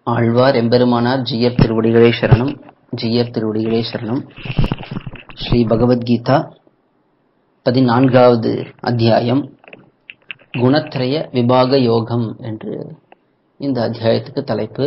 ஆழ்வார் எம்பெருமானார் ஜீயர் திருவடிகளே சரணம் ஜீயர் திருவடிகளே சரணம் ஸ்ரீ பகவத்கீதா பதினான்காவது அத்தியாயம் குணத்ரய விபாக யோகம் என்று இந்த அத்தியாயத்துக்கு தலைப்பு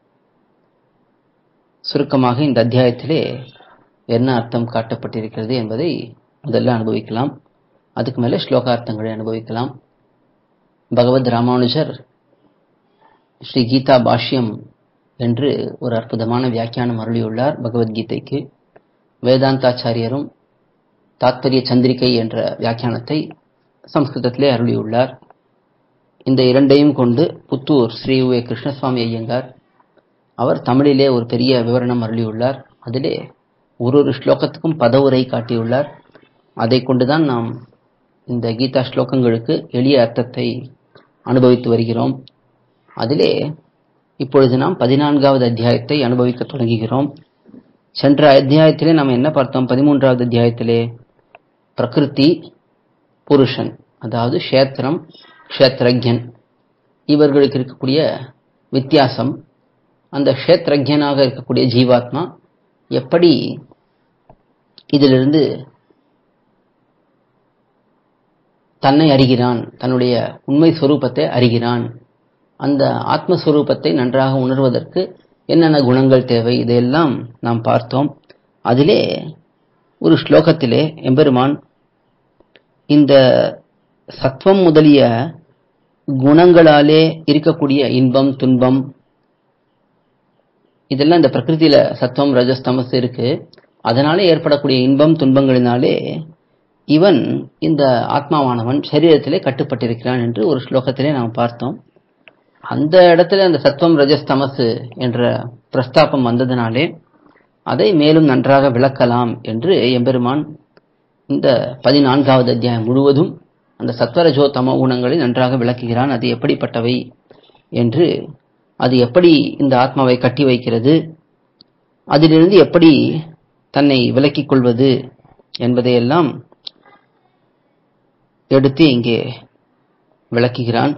சுருக்கமாக இந்த அத்தியாயத்திலே என்ன அர்த்தம் காட்டப்பட்டிருக்கிறது என்பதை முதல்ல அனுபவிக்கலாம் அதுக்கு மேல ஸ்லோகார்த்தங்களை அனுபவிக்கலாம் பகவத் ராமானுஜர் ஸ்ரீ கீதா பாஷ்யம் என்று ஒரு அற்புதமான வியாக்கியானம் அருளியுள்ளார் பகவத்கீதைக்கு வேதாந்தாச்சாரியரும் தாத்பரிய சந்திரிகை என்ற வியாக்கியானத்தை சம்ஸ்கிருதத்திலே அருளியுள்ளார் இந்த இரண்டையும் கொண்டு புத்தூர் ஸ்ரீ உ ஏ கிருஷ்ணசுவாமி ஐயங்கார் அவர் தமிழிலே ஒரு பெரிய விவரணம் அருளியுள்ளார் அதிலே ஒரு ஒரு ஸ்லோகத்துக்கும் பதவுரை காட்டியுள்ளார் அதை கொண்டுதான் நாம் இந்த கீதா ஸ்லோகங்களுக்கு எளிய அர்த்தத்தை அனுபவித்து வருகிறோம் அதிலே இப்பொழுது நாம் பதினான்காவது அத்தியாயத்தை அனுபவிக்க தொடங்குகிறோம் சென்ற அத்தியாயத்திலே நாம் என்ன பார்த்தோம் பதிமூன்றாவது அத்தியாயத்திலே பிரகிருதி புருஷன் அதாவது க்ஷேத்திரம் க்ஷேத்ரஜன் இவர்களுக்கு இருக்கக்கூடிய வித்தியாசம் அந்த க்ஷேத்ரஜனாக இருக்கக்கூடிய ஜீவாத்மா எப்படி இதிலிருந்து தன்னை அறிகிறான் தன்னுடைய உண்மை சொரூபத்தை அறிகிறான் அந்த ஆத்மஸ்வரூபத்தை நன்றாக உணர்வதற்கு என்னென்ன குணங்கள் தேவை இதையெல்லாம் நாம் பார்த்தோம் அதிலே ஒரு ஸ்லோகத்திலே எம்பெருமான் இந்த சத்வம் முதலிய குணங்களாலே இருக்கக்கூடிய இன்பம் துன்பம் இதெல்லாம் இந்த பிரகிருதியில சத்வம் ரஜஸ்தமஸ் இருக்கு அதனால ஏற்படக்கூடிய இன்பம் துன்பங்களினாலே இவன் இந்த ஆத்மாவானவன் சரீரத்திலே கட்டுப்பட்டிருக்கிறான் என்று ஒரு ஸ்லோகத்திலே நாம் பார்த்தோம் அந்த இடத்துல அந்த சத்வம் ரஜஸ் தமசு என்ற பிரஸ்தாபம் வந்ததினாலே அதை மேலும் நன்றாக விளக்கலாம் என்று எம்பெருமான் இந்த பதினான்காவது அத்தியாயம் முழுவதும் அந்த சத்வரஜோ தமோ குணங்களை நன்றாக விளக்குகிறான் அது எப்படிப்பட்டவை என்று அது எப்படி இந்த ஆத்மாவை கட்டி வைக்கிறது அதிலிருந்து எப்படி தன்னை விலக்கிக் கொள்வது என்பதையெல்லாம் எடுத்து இங்கே விளக்குகிறான்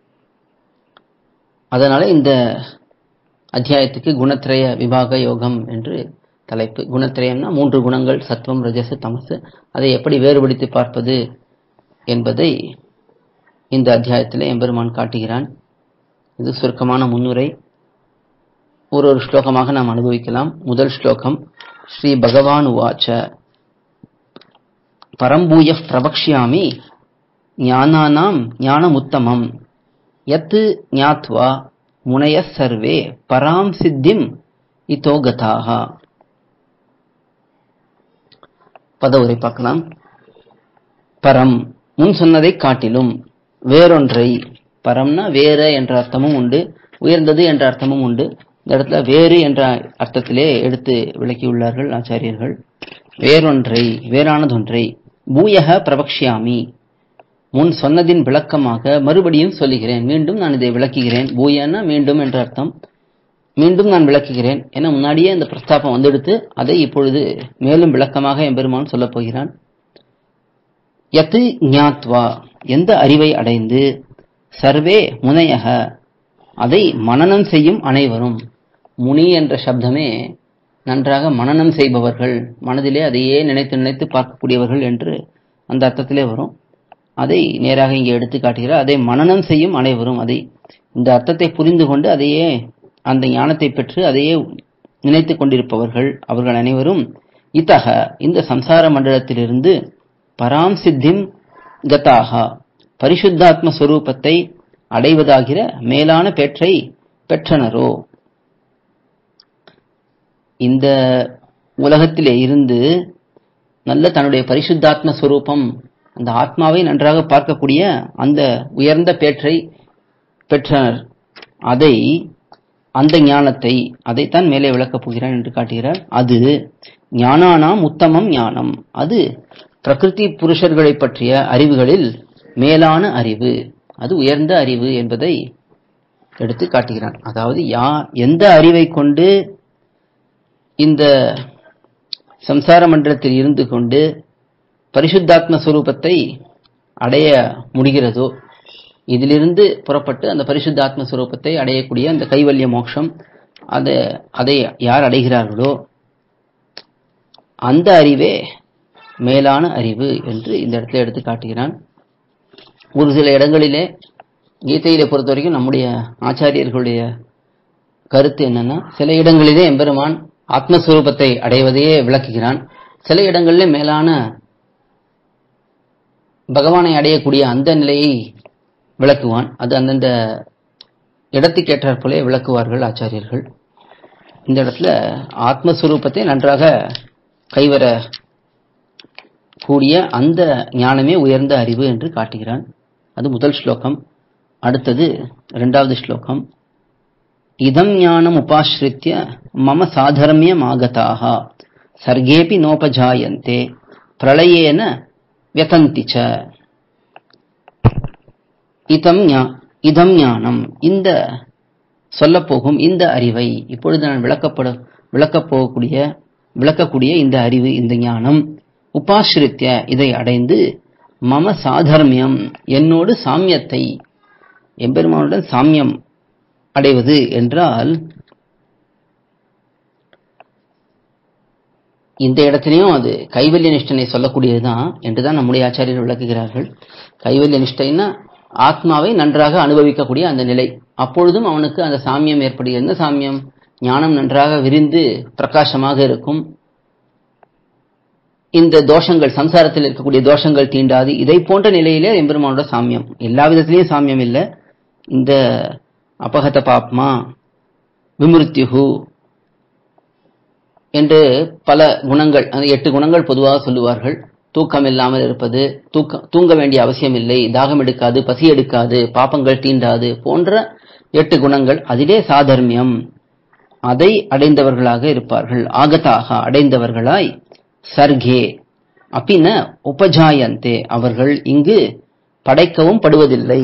அதனால இந்த அத்தியாயத்துக்கு குணத்திரய விபாக யோகம் என்று தலைப்பு குணத்திரயம்னா மூன்று குணங்கள் சத்துவம் ரஜசு தமசு அதை எப்படி வேறுபடுத்தி பார்ப்பது என்பதை இந்த அத்தியாயத்தில் எம்பெருமான் காட்டுகிறான் இது சுருக்கமான முன்னுரை ஒரு ஒரு ஸ்லோகமாக நாம் அனுபவிக்கலாம் முதல் ஸ்லோகம் ஸ்ரீ பகவான் உவாச்ச பரம்பூய பிரபக்ஷாமி ஞானானாம் ஞானமுத்தமம் யத் ஞாத்வா முனைய சர்வே பராம் சித்திம் இதோ கதாக பதவுரை பார்க்கலாம் பரம் முன் சொன்னதை காட்டிலும் வேறொன்றை பரம்னா வேற என்ற அர்த்தமும் உண்டு உயர்ந்தது என்ற அர்த்தமும் உண்டு இந்த இடத்துல வேறு என்ற அர்த்தத்திலே எடுத்து விளக்கியுள்ளார்கள் ஆச்சாரியர்கள் வேறொன்றை வேறானதொன்றை பூயக பிரபக்ஷாமி முன் சொன்னதின் விளக்கமாக மறுபடியும் சொல்லுகிறேன் மீண்டும் நான் இதை விளக்குகிறேன் பூயன்னா மீண்டும் என்ற அர்த்தம் மீண்டும் நான் விளக்குகிறேன் ஏன்னா முன்னாடியே இந்த பிரஸ்தாபம் வந்தெடுத்து அதை இப்பொழுது மேலும் விளக்கமாக எம்பெருமான் சொல்லப் போகிறான் யத்து ஞாத்வா எந்த அறிவை அடைந்து சர்வே முனையக அதை மனநம் செய்யும் அனைவரும் முனி என்ற சப்தமே நன்றாக மனநம் செய்பவர்கள் மனதிலே அதையே நினைத்து நினைத்து பார்க்கக்கூடியவர்கள் என்று அந்த அர்த்தத்திலே வரும் அதை நேராக இங்கே எடுத்து காட்டுகிறார் அதை மனநம் செய்யும் அனைவரும் அதை இந்த அர்த்தத்தை புரிந்து கொண்டு அதையே அந்த ஞானத்தை பெற்று அதையே நினைத்து கொண்டிருப்பவர்கள் அவர்கள் அனைவரும் இத்தக இந்த சம்சார மண்டலத்திலிருந்து பராம் சித்திம் கதாகா பரிசுத்தாத்ம ஸ்வரூபத்தை அடைவதாகிற மேலான பெற்றை பெற்றனரோ இந்த உலகத்திலே இருந்து நல்ல தன்னுடைய பரிசுத்தாத்ம ஸ்வரூபம் அந்த ஆத்மாவை நன்றாக பார்க்கக்கூடிய அந்த உயர்ந்த பேற்றை பெற்றனர் அதை அந்த ஞானத்தை அதைத்தான் மேலே விளக்கப் போகிறார் என்று காட்டுகிறார் அது ஞானானாம் உத்தமம் ஞானம் அது பிரகிருதி புருஷர்களை பற்றிய அறிவுகளில் மேலான அறிவு அது உயர்ந்த அறிவு என்பதை எடுத்து காட்டுகிறான் அதாவது யா எந்த அறிவை கொண்டு இந்த சம்சார மண்டலத்தில் இருந்து கொண்டு பரிசுத்தாத்ம ஸ்வரூபத்தை அடைய முடிகிறதோ இதிலிருந்து புறப்பட்டு அந்த பரிசுத்த ஆத்ம ஸ்வரூபத்தை அடையக்கூடிய அந்த கைவல்ய மோட்சம் அதை அதை யார் அடைகிறார்களோ அந்த அறிவே மேலான அறிவு என்று இந்த இடத்துல எடுத்து காட்டுகிறான் ஒரு சில இடங்களிலே கீதையில பொறுத்த வரைக்கும் நம்முடைய ஆச்சாரியர்களுடைய கருத்து என்னன்னா சில இடங்களிலே எம்பெருமான் ஆத்மஸ்வரூபத்தை அடைவதையே விளக்குகிறான் சில இடங்களிலே மேலான பகவானை அடையக்கூடிய அந்த நிலையை விளக்குவான் அது அந்தந்த இடத்துக்கேற்றாற் போலே விளக்குவார்கள் ஆச்சாரியர்கள் இந்த இடத்துல ஆத்மஸ்வரூபத்தை நன்றாக கைவர கூடிய அந்த ஞானமே உயர்ந்த அறிவு என்று காட்டுகிறான் அது முதல் ஸ்லோகம் அடுத்தது இரண்டாவது ஸ்லோகம் இதம் ஞானம் உபாஸ்ரித்ய மம சாதர்மியம் ஆகதாக சர்கேபி நோபஜாயந்தே பிரளயேன வியதந்தி ச இதம் ஞா- இதம் ஞானம் இந்த சொல்லப்போகும் இந்த அறிவை இப்பொழுது நான் விளக்கப்பட விளக்கப் போகக்கூடிய விளக்கக்கூடிய இந்த அறிவு இந்த ஞானம் உபாசிரித்ய இதை அடைந்து மம சாதர்மியம் என்னோடு சாமியத்தை எம்பெருமானுடன் சாமியம் அடைவது என்றால் இந்த இடத்திலையும் அது கைவல்ய நிஷ்டனை சொல்லக்கூடியதுதான் என்றுதான் நம்முடைய ஆச்சாரியர்கள் விளக்குகிறார்கள் கைவல்ய நிஷ்டைன்னா ஆத்மாவை நன்றாக அனுபவிக்கக்கூடிய அந்த நிலை அப்பொழுதும் அவனுக்கு அந்த சாமியம் ஏற்படுகிறது என்ன சாமியம் ஞானம் நன்றாக விரிந்து பிரகாசமாக இருக்கும் இந்த தோஷங்கள் சம்சாரத்தில் இருக்கக்கூடிய தோஷங்கள் தீண்டாது இதை போன்ற நிலையிலே எம்பெருமானோட சாமியம் எல்லா விதத்திலையும் சாமியம் இல்லை இந்த அபகத பாப்மா விமுருத்யுகு என்று பல குணங்கள் அந்த எட்டு குணங்கள் பொதுவாக சொல்லுவார்கள் தூக்கம் இல்லாமல் இருப்பது தூக்க தூங்க வேண்டிய அவசியம் இல்லை தாகம் எடுக்காது பசி எடுக்காது பாப்பங்கள் தீண்டாது போன்ற எட்டு குணங்கள் அதிலே சாதர்மியம் அதை அடைந்தவர்களாக இருப்பார்கள் ஆகதாக அடைந்தவர்களாய் சர்கே அப்பின உபஜாயந்தே அவர்கள் இங்கு படைக்கவும் படுவதில்லை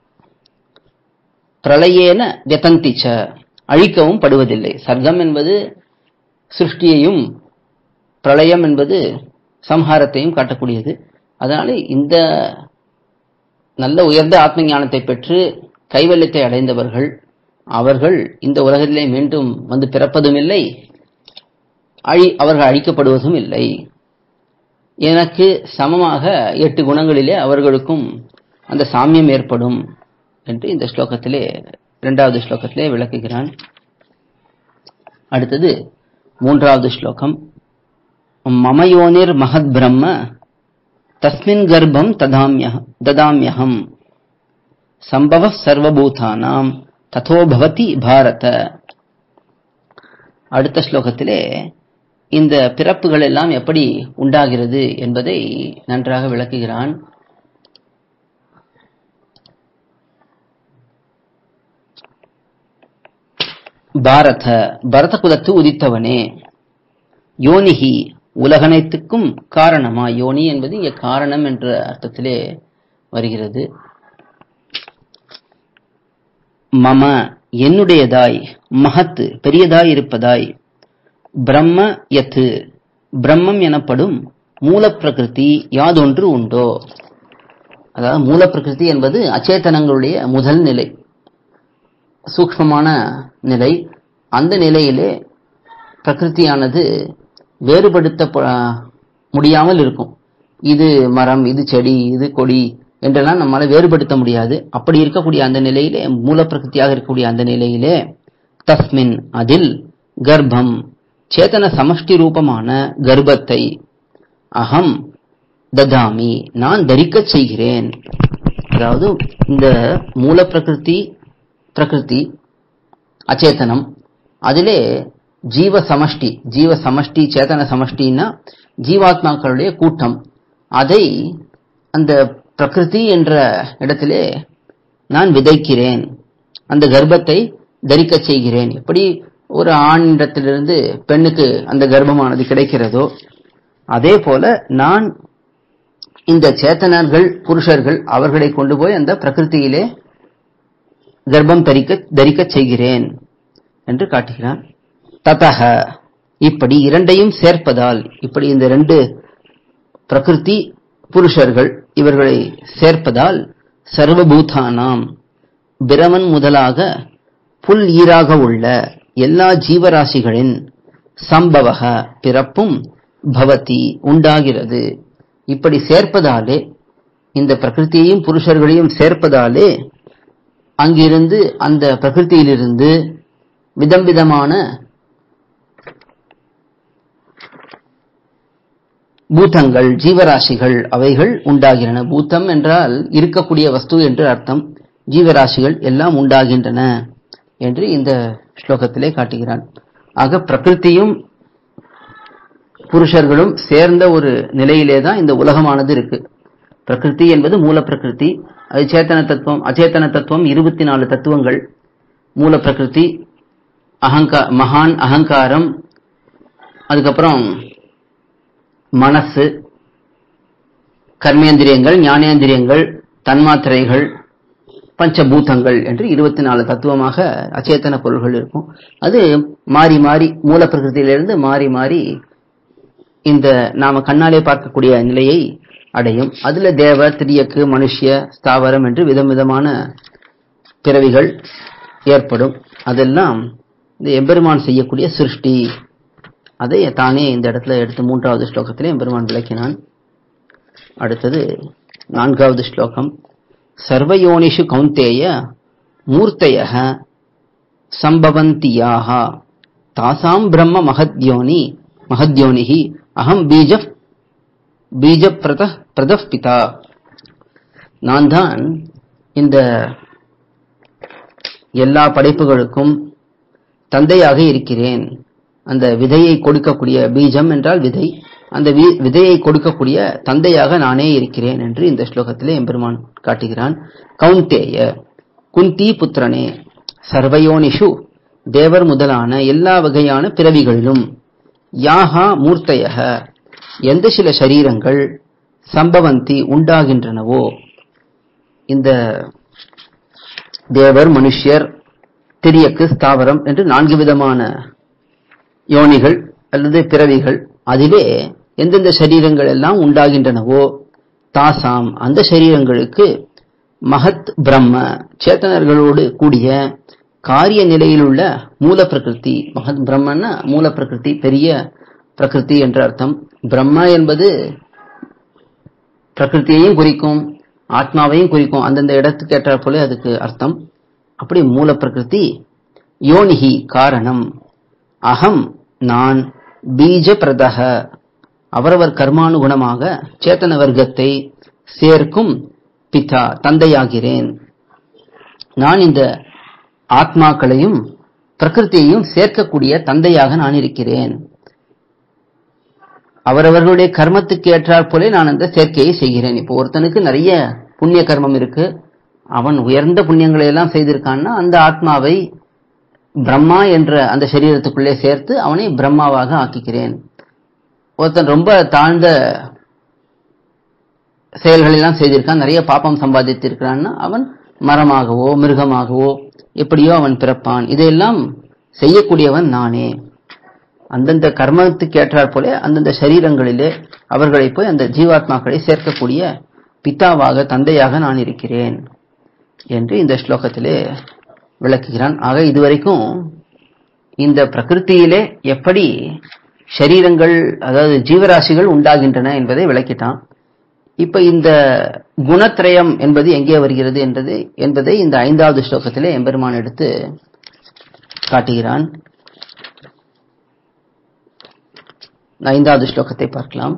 பிரளயேன வியதந்திச்ச அழிக்கவும் படுவதில்லை சர்க்கம் என்பது சிருஷ்டியையும் பிரளயம் என்பது சம்ஹாரத்தையும் காட்டக்கூடியது அதனால இந்த நல்ல உயர்ந்த ஆத்ம ஞானத்தை பெற்று கைவல்யத்தை அடைந்தவர்கள் அவர்கள் இந்த உலகத்திலே மீண்டும் வந்து பிறப்பதும் இல்லை அழி அவர்கள் அழிக்கப்படுவதும் இல்லை எனக்கு சமமாக எட்டு குணங்களிலே அவர்களுக்கும் அந்த சாமியம் ஏற்படும் என்று இந்த ஸ்லோகத்திலே இரண்டாவது ஸ்லோகத்திலே விளக்குகிறான் அடுத்தது மூன்றாவது ஸ்லோகம் மமயோனிர் மகத் பிரம்ம தஸ்மின் கர்ப்பம் ததாமிய ததாமியகம் சம்பவ சர்வபூதானாம் ததோ பவதி பாரத அடுத்த ஸ்லோகத்திலே இந்த பிறப்புகள் எல்லாம் எப்படி உண்டாகிறது என்பதை நன்றாக விளக்குகிறான் பாரத பரத குலத்து உதித்தவனே யோனிகி உலகனைத்துக்கும் காரணமா யோனி என்பது இங்க காரணம் என்ற அர்த்தத்திலே வருகிறது மம என்னுடையதாய் மகத்து பெரியதாய் இருப்பதாய் பிரம்ம யத்து பிரம்மம் எனப்படும் மூல பிரகிருதி யாதொன்று உண்டோ அதாவது மூல பிரகிருதி என்பது அச்சேதனங்களுடைய முதல் நிலை சூக்ஷ்மமான நிலை அந்த நிலையிலே பிரகிருதியானது வேறுபடுத்த முடியாமல் இருக்கும் இது மரம் இது செடி இது கொடி என்றெல்லாம் நம்மளால வேறுபடுத்த முடியாது அப்படி இருக்கக்கூடிய அந்த நிலையிலே மூல பிரகிருதியாக இருக்கக்கூடிய அந்த நிலையிலே தஸ்மின் அதில் கர்ப்பம் சேதன சமஷ்டி ரூபமான கர்ப்பத்தை அகம் ததாமி நான் தரிக்கச் செய்கிறேன் அதாவது இந்த மூல பிரகிருதி பிரகிருதி அச்சேதனம் அதிலே ஜீவ சமஷ்டி ஜீவ சமஷ்டி சேதன சமஷ்டின்னா ஜீவாத்மாக்களுடைய கூட்டம் அதை அந்த பிரகிருதி என்ற இடத்திலே நான் விதைக்கிறேன் அந்த கர்ப்பத்தை தரிக்கச் செய்கிறேன் எப்படி ஒரு ஆணிடத்திலிருந்து பெண்ணுக்கு அந்த கர்ப்பமானது கிடைக்கிறதோ அதே போல நான் இந்த சேத்தனர்கள் புருஷர்கள் அவர்களை கொண்டு போய் அந்த பிரகிருதியிலே கர்ப்பம் தரிக்க தரிக்கச் செய்கிறேன் என்று காட்டுகிறான் ததக இப்படி இரண்டையும் சேர்ப்பதால் இப்படி இந்த ரெண்டு பிரகிருதி புருஷர்கள் இவர்களை சேர்ப்பதால் சர்வபூதானாம் பிரமன் முதலாக புல் ஈராக உள்ள எல்லா ஜீவராசிகளின் சம்பவக பிறப்பும் பவதி உண்டாகிறது இப்படி சேர்ப்பதாலே இந்த பிரகிருதியையும் புருஷர்களையும் சேர்ப்பதாலே அங்கிருந்து அந்த பிரகிருதியிலிருந்து விதம் விதமான பூதங்கள் ஜீவராசிகள் அவைகள் உண்டாகின்றன பூதம் என்றால் இருக்கக்கூடிய வஸ்து என்று அர்த்தம் ஜீவராசிகள் எல்லாம் உண்டாகின்றன என்று இந்த ஸ்லோகத்திலே காட்டுகிறான் ஆக பிரகிருதியும் புருஷர்களும் சேர்ந்த ஒரு நிலையிலே தான் இந்த உலகமானது இருக்கு பிரகிருதி என்பது மூல பிரகிருதி அது சேத்தன தத்துவம் அச்சேதன தத்துவம் இருபத்தி நாலு தத்துவங்கள் மூல பிரகிருதி அகங்கா மகான் அகங்காரம் அதுக்கப்புறம் மனசு கர்மேந்திரியங்கள் ஞானேந்திரியங்கள் தன்மாத்திரைகள் பஞ்சபூதங்கள் என்று இருபத்தி நாலு தத்துவமாக அச்சேதன பொருள்கள் இருக்கும் அது மாறி மாறி மூல பிரகிருதியிலிருந்து மாறி மாறி இந்த நாம கண்ணாலே பார்க்கக்கூடிய நிலையை அடையும் அதுல தேவ திரியக்கு மனுஷிய ஸ்தாவரம் என்று விதம் விதமான பிறவிகள் ஏற்படும் அதெல்லாம் இந்த எம்பெருமான் செய்யக்கூடிய சிருஷ்டி அதை தானே இந்த இடத்துல எடுத்து மூன்றாவது ஸ்லோகத்திலே எம்பெருமான் விளக்கினான் அடுத்தது நான்காவது ஸ்லோகம் சர்வயோனிஷு கௌந்தேய மூர்த்தய சம்பவந்தியாக தாசாம் பிரம்ம மகத்யோனி மகத்யோனிஹி அகம் பீஜ பீஜ பிரத பிரதப் பிதா நான் தான் இந்த எல்லா படைப்புகளுக்கும் தந்தையாக இருக்கிறேன் அந்த விதையை கொடுக்கக்கூடிய பீஜம் என்றால் விதை அந்த வி- விதையை கொடுக்கக்கூடிய தந்தையாக நானே இருக்கிறேன் என்று இந்த ஸ்லோகத்திலே எம்பெருமான் காட்டுகிறான் கௌந்தேய குந்தி புத்திரனே சர்வயோனிஷு தேவர் முதலான எல்லா வகையான பிறவிகளிலும் யாஹா மூர்த்தயக எந்த சில சரீரங்கள் சம்பவந்தி உண்டாகின்றனவோ இந்த தேவர் மனுஷ்யர் திரியக்கு ஸ்தாவரம் என்று நான்கு விதமான யோனிகள் அல்லது பிறவிகள் அதிலே எந்தெந்த சரீரங்கள் எல்லாம் உண்டாகின்றனவோ தாசாம் அந்த சரீரங்களுக்கு மகத் பிரம்ம சேத்தனர்களோடு கூடிய காரிய நிலையில் உள்ள மூல பிரகிருதி மகத் பிரம்மன்னா மூல பிரகிருதி பெரிய பிரகிருதி என்ற அர்த்தம் பிரம்ம என்பது பிரகிருதியையும் குறிக்கும் ஆத்மாவையும் குறிக்கும் அந்தந்த இடத்துக்கு ஏற்றாற் போல அதுக்கு அர்த்தம் அப்படி மூல பிரகிருதி யோனிஹி காரணம் அகம் நான் பீஜ பிரதக அவரவர் கர்மானுகுணமாக சேத்தன வர்க்கத்தை சேர்க்கும் பிதா தந்தையாகிறேன் நான் இந்த ஆத்மாக்களையும் பிரகிருதியையும் சேர்க்கக்கூடிய தந்தையாக நான் இருக்கிறேன் அவரவர்களுடைய கர்மத்துக்கு ஏற்றாற் போல நான் அந்த சேர்க்கையை செய்கிறேன் இப்போ ஒருத்தனுக்கு நிறைய புண்ணிய கர்மம் இருக்கு அவன் உயர்ந்த புண்ணியங்களை எல்லாம் செய்திருக்கான்னா அந்த ஆத்மாவை பிரம்மா என்ற அந்த சரீரத்துக்குள்ளே சேர்த்து அவனை பிரம்மாவாக ஆக்கிக்கிறேன் ஒருத்தன் ரொம்ப தாழ்ந்த செயல்கள் எல்லாம் செய்திருக்கான் நிறைய பாப்பம் சம்பாதித்திருக்கிறான்னா அவன் மரமாகவோ மிருகமாகவோ எப்படியோ அவன் பிறப்பான் இதையெல்லாம் செய்யக்கூடியவன் நானே அந்தந்த கர்மத்துக்கு ஏற்றாற் போல அந்தந்த சரீரங்களிலே அவர்களை போய் அந்த ஜீவாத்மாக்களை சேர்க்கக்கூடிய பிதாவாக தந்தையாக நான் இருக்கிறேன் என்று இந்த ஸ்லோகத்திலே விளக்குகிறான் ஆக இதுவரைக்கும் இந்த பிரகிருத்தியிலே எப்படி சரீரங்கள் அதாவது ஜீவராசிகள் உண்டாகின்றன என்பதை விளக்கிட்டான் இப்ப இந்த குணத்ரயம் என்பது எங்கே வருகிறது என்பது என்பதை இந்த ஐந்தாவது ஸ்லோகத்திலே எம்பெருமான் எடுத்து காட்டுகிறான் ஐந்தாவது ஸ்லோகத்தை பார்க்கலாம்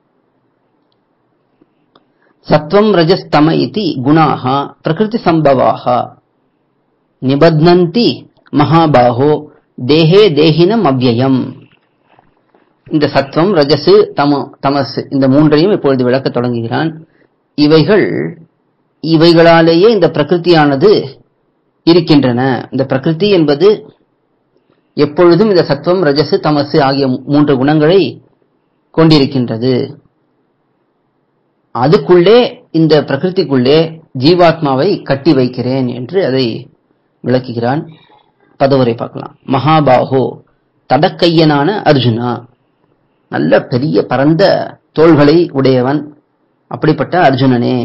சத்வம் ரஜஸ்தம இதி குணாக பிரகிருதி சம்பவாக நிபத்னந்தி மகாபாகோ தேஹே தேஹினம் அவ்யயம் இந்த சத்வம் ரஜசு தம தமஸ் இந்த மூன்றையும் இப்பொழுது விளக்கத் தொடங்குகிறான் இவைகள் இவைகளாலேயே இந்த பிரகிருதியானது இருக்கின்றன இந்த பிரகிருதி என்பது எப்பொழுதும் இந்த சத்வம் ரஜசு தமசு ஆகிய மூன்று குணங்களை கொண்டிருக்கின்றது அதுக்குள்ளே இந்த பிரகிருதிக்குள்ளே ஜீவாத்மாவை கட்டி வைக்கிறேன் என்று அதை விளக்குகிறான் பதவரை பார்க்கலாம் மகாபாகோ தடக்கையனான அர்ஜுனா நல்ல பெரிய பரந்த தோள்களை உடையவன் அப்படிப்பட்ட அர்ஜுனனே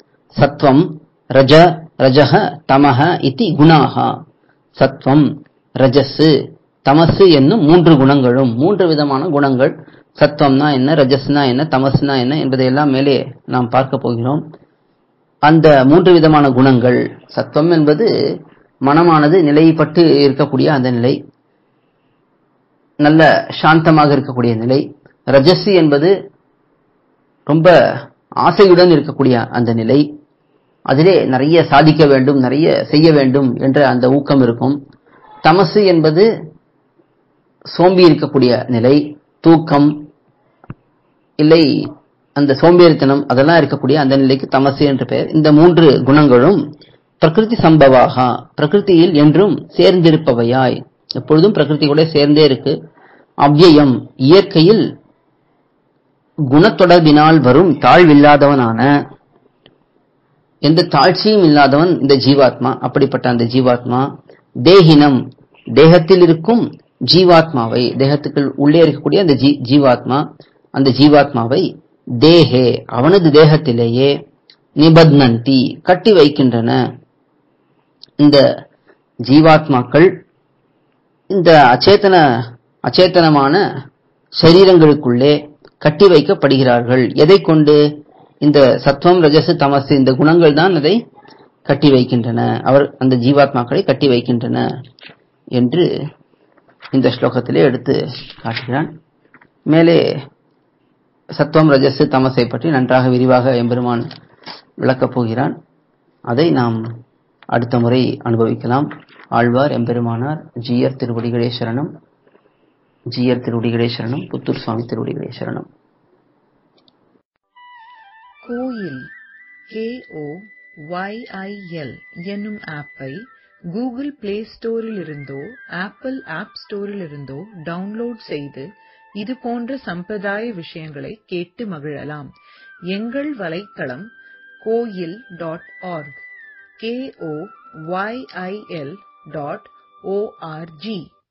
சத்வம் ரஜ ரஜக தமக இத்தி குணாக சத்வம் ரஜஸ் தமசு என்னும் மூன்று குணங்களும் மூன்று விதமான குணங்கள் சத்வம்னா என்ன ரஜஸ்னா என்ன தமஸ்னா என்ன என்பதையெல்லாம் மேலே நாம் பார்க்க போகிறோம் அந்த மூன்று விதமான குணங்கள் சத்வம் என்பது மனமானது நிலைப்பட்டு இருக்கக்கூடிய அந்த நிலை நல்ல சாந்தமாக இருக்கக்கூடிய நிலை ரஜஸ் என்பது ரொம்ப ஆசையுடன் இருக்கக்கூடிய அந்த நிலை அதிலே நிறைய சாதிக்க வேண்டும் நிறைய செய்ய வேண்டும் என்ற அந்த ஊக்கம் இருக்கும் தமசு என்பது சோம்பி இருக்கக்கூடிய நிலை தூக்கம் இல்லை அந்த சோம்பேறித்தனம் அதெல்லாம் இருக்கக்கூடிய அந்த நிலைக்கு தமசு என்று பெயர் இந்த மூன்று குணங்களும் பிரகிருதி சம்பவாக பிரகிருதியில் என்றும் சேர்ந்திருப்பவையாய் எப்பொழுதும் பிரகிருதி கூட சேர்ந்தே இருக்கு அவ்யயம் இயற்கையில் குணத்தொடர்பினால் வரும் தாழ்வில்லாதவனான எந்த தாழ்ச்சியும் இல்லாதவன் இந்த ஜீவாத்மா அப்படிப்பட்ட அந்த ஜீவாத்மா தேகினம் தேகத்தில் இருக்கும் ஜீவாத்மாவை தேகத்துக்குள் உள்ளே இருக்கக்கூடிய அந்த ஜீ ஜீவாத்மா அந்த ஜீவாத்மாவை தேஹே அவனது தேகத்திலேயே நிபத்னந்தி கட்டி வைக்கின்றன இந்த ஜீவாத்மாக்கள் இந்த அச்சேதன அச்சேதனமான சரீரங்களுக்குள்ளே கட்டி வைக்கப்படுகிறார்கள் எதை கொண்டு இந்த சத்வம் ரஜசு தமசு இந்த குணங்கள் தான் அதை கட்டி வைக்கின்றன அவர் அந்த ஜீவாத்மாக்களை கட்டி வைக்கின்றன என்று இந்த ஸ்லோகத்திலே எடுத்து காட்டுகிறான் மேலே சத்வம் ரஜசு தமசை பற்றி நன்றாக விரிவாக எம்பெருமான் விளக்கப் போகிறான் அதை நாம் அடுத்த முறை அனுபவிக்கலாம் ஆழ்வார் எம்பெருமானார் ஜீயர் திருவடிகளே சரணம் ஜீயர் திருவடிகளே சரணம் புத்தூர் சுவாமி திருவடிகளே சரணம் கோயில் கேஓ ஒய்ஐஎல் என்னும் ஆப்பை கூகுள் பிளே ஸ்டோரில் இருந்தோ ஆப்பிள் ஆப் ஸ்டோரில் இருந்தோ டவுன்லோட் செய்து இது போன்ற சம்பிரதாய விஷயங்களை கேட்டு மகிழலாம் எங்கள் வலைத்தளம் கோயில் dot org K O Y I L dot O R G